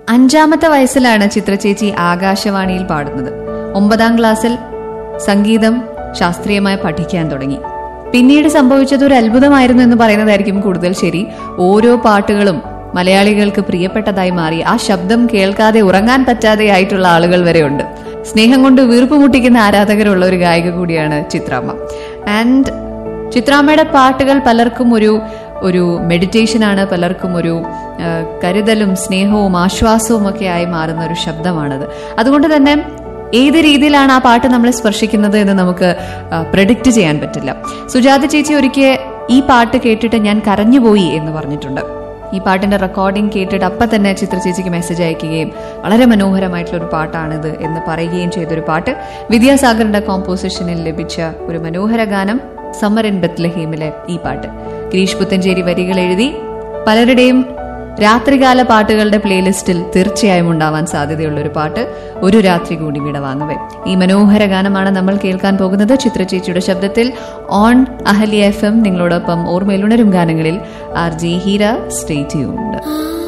അഞ്ചാമത്തെ വയസ്സിലാണ് ചിത്ര ചേച്ചി ആകാശവാണിയിൽ പാടുന്നത് ഒമ്പതാം ക്ലാസ്സിൽ സംഗീതം ശാസ്ത്രീയമായി പഠിക്കാൻ തുടങ്ങി പിന്നീട് സംഭവിച്ചത് ഒരു അത്ഭുതമായിരുന്നു എന്ന് പറയുന്നതായിരിക്കും കൂടുതൽ ശരി ഓരോ പാട്ടുകളും മലയാളികൾക്ക് പ്രിയപ്പെട്ടതായി മാറി ആ ശബ്ദം കേൾക്കാതെ ഉറങ്ങാൻ പറ്റാതെ ആയിട്ടുള്ള ആളുകൾ വരെ ഉണ്ട് സ്നേഹം കൊണ്ട് വീർപ്പ് മുട്ടിക്കുന്ന ആരാധകരുള്ള ഒരു ഗായിക കൂടിയാണ് ചിത്രാമ്മ ആൻഡ് ചിത്രാമ്മയുടെ പാട്ടുകൾ പലർക്കും ഒരു ഒരു മെഡിറ്റേഷൻ ആണ് പലർക്കും ഒരു ആ, കരുതലും സ്നേഹവും ആശ്വാസവും ഒക്കെ ആയി മാറുന്ന ഒരു ശബ്ദമാണത് അതുകൊണ്ട് തന്നെ ഏത് രീതിയിലാണ് ആ പാട്ട് നമ്മളെ സ്പർശിക്കുന്നത് എന്ന് നമുക്ക് പ്രഡിക്റ്റ് ചെയ്യാൻ പറ്റില്ല സുജാത ചേച്ചി ഒരിക്കൽ ഈ പാട്ട് കേട്ടിട്ട് ഞാൻ കരഞ്ഞുപോയി എന്ന് പറഞ്ഞിട്ടുണ്ട് ഈ പാട്ടിന്റെ റെക്കോർഡിംഗ് കേട്ടിട്ട് അപ്പം തന്നെ ചിത്ര ചേച്ചിക്ക് മെസ്സേജ് അയക്കുകയും വളരെ മനോഹരമായിട്ടുള്ള ഒരു പാട്ടാണിത് എന്ന് പറയുകയും ചെയ്തൊരു പാട്ട് വിദ്യാസാഗറിന്റെ കോമ്പോസിഷനിൽ ലഭിച്ച ഒരു മനോഹര ഗാനം സമ്മർ ഇൻ ബത്ലഹീമിലെ ഈ പാട്ട് ഗിരീഷ് പുത്തഞ്ചേരി വരികൾ എഴുതി പലരുടെയും രാത്രികാല പാട്ടുകളുടെ പ്ലേലിസ്റ്റിൽ തീർച്ചയായും ഉണ്ടാവാൻ സാധ്യതയുള്ള ഒരു പാട്ട് ഒരു രാത്രി കൂടി വിടവാങ്ങവേ ഈ മനോഹര ഗാനമാണ് നമ്മൾ കേൾക്കാൻ പോകുന്നത് ചിത്ര ചേച്ചിയുടെ ശബ്ദത്തിൽ ഓൺ അഹല്യ എഫ് എം നിങ്ങളോടൊപ്പം ഓർമ്മയിലുണരും ഗാനങ്ങളിൽ R G Heera stay tuned